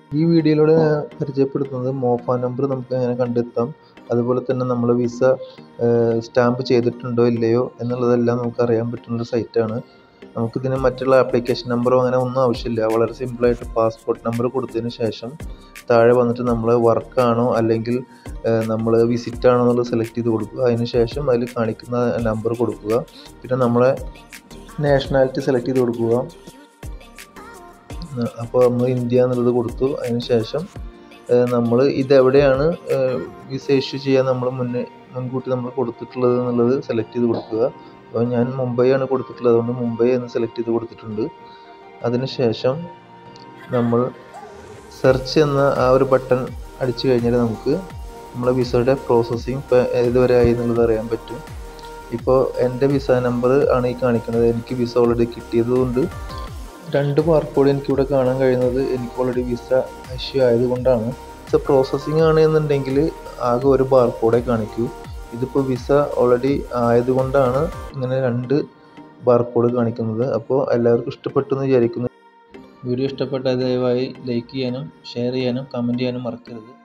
ഈ വീഡിയോയിലൂടെ ഞാൻ പരിചയപ്പെടുത്തുന്നത് മോഫ നമ്പർ നമുക്ക് എങ്ങനെ കണ്ടെത്താം അതുപോലെ തന്നെ നമ്മൾ വിസ സ്റ്റാമ്പ് ചെയ്തിട്ടുണ്ടോ ഇല്ലയോ എന്നുള്ളതെല്ലാം നമുക്ക് അറിയാൻ പറ്റുന്ന ഒരു സൈറ്റാണ് നമുക്കിതിന് മറ്റുള്ള ആപ്ലിക്കേഷൻ നമ്പറോ അങ്ങനെ ഒന്നും ആവശ്യമില്ല വളരെ സിമ്പിളായിട്ട് പാസ്പോർട്ട് നമ്പർ കൊടുത്തതിന് ശേഷം താഴെ വന്നിട്ട് നമ്മൾ വർക്കാണോ അല്ലെങ്കിൽ നമ്മൾ വിസിറ്റ് ആണോ എന്നുള്ളത് സെലക്ട് ചെയ്ത് കൊടുക്കുക അതിന് ശേഷം അതിൽ കാണിക്കുന്ന നമ്പർ കൊടുക്കുക പിന്നെ നമ്മളെ നാഷണാലിറ്റി സെലക്ട് ചെയ്ത് കൊടുക്കുക അപ്പോൾ നമ്മൾ ഇന്ത്യ എന്നുള്ളത് കൊടുത്തു അതിന് ശേഷം നമ്മൾ ഇതെവിടെയാണ് വിസ ഇഷ്യൂ ചെയ്യാൻ നമ്മൾ മുന്നേ മുൻകൂട്ടി നമ്മൾ കൊടുത്തിട്ടുള്ളത് എന്നുള്ളത് സെലക്ട് ചെയ്ത് കൊടുക്കുക അപ്പോൾ ഞാൻ മുംബൈ ആണ് കൊടുത്തിട്ടുള്ളത് അതുകൊണ്ട് മുംബൈ എന്ന് സെലക്ട് ചെയ്ത് കൊടുത്തിട്ടുണ്ട് അതിന് ശേഷം നമ്മൾ സെർച്ച് എന്ന ആ ഒരു ബട്ടൺ അടിച്ചു കഴിഞ്ഞാൽ നമുക്ക് നമ്മളെ വിസയുടെ പ്രോസസ്സിങ് ഇപ്പോൾ ഏതുവരെ ആയി എന്നുള്ളത് അറിയാൻ പറ്റും ഇപ്പോൾ എൻ്റെ വിസ നമ്പർ ആണ് ഈ കാണിക്കുന്നത് എനിക്ക് വിസ ഓൾറെഡി കിട്ടിയതുകൊണ്ട് രണ്ട് ബാർകോഡ് എനിക്കിവിടെ കാണാൻ കഴിയുന്നത് എനിക്ക് ഓൾറെഡി വിസ ഇഷ്യൂ ആയതുകൊണ്ടാണ് വിസ പ്രോസസ്സിങ് ആണ് എന്നുണ്ടെങ്കിൽ ആകെ ഒരു ബാർകോഡേ കാണിക്കൂ ഇതിപ്പോൾ വിസ ഓൾറെഡി ആയതുകൊണ്ടാണ് ഇങ്ങനെ രണ്ട് ബാർകോഡ് കാണിക്കുന്നത് അപ്പോൾ എല്ലാവർക്കും ഇഷ്ടപ്പെട്ടു എന്ന് വിചാരിക്കുന്നു വീഡിയോ ഇഷ്ടപ്പെട്ടാൽ ദയവായി ലൈക്ക് ചെയ്യാനും ഷെയർ ചെയ്യാനും കമൻറ്റ് ചെയ്യാനും മറക്കരുത്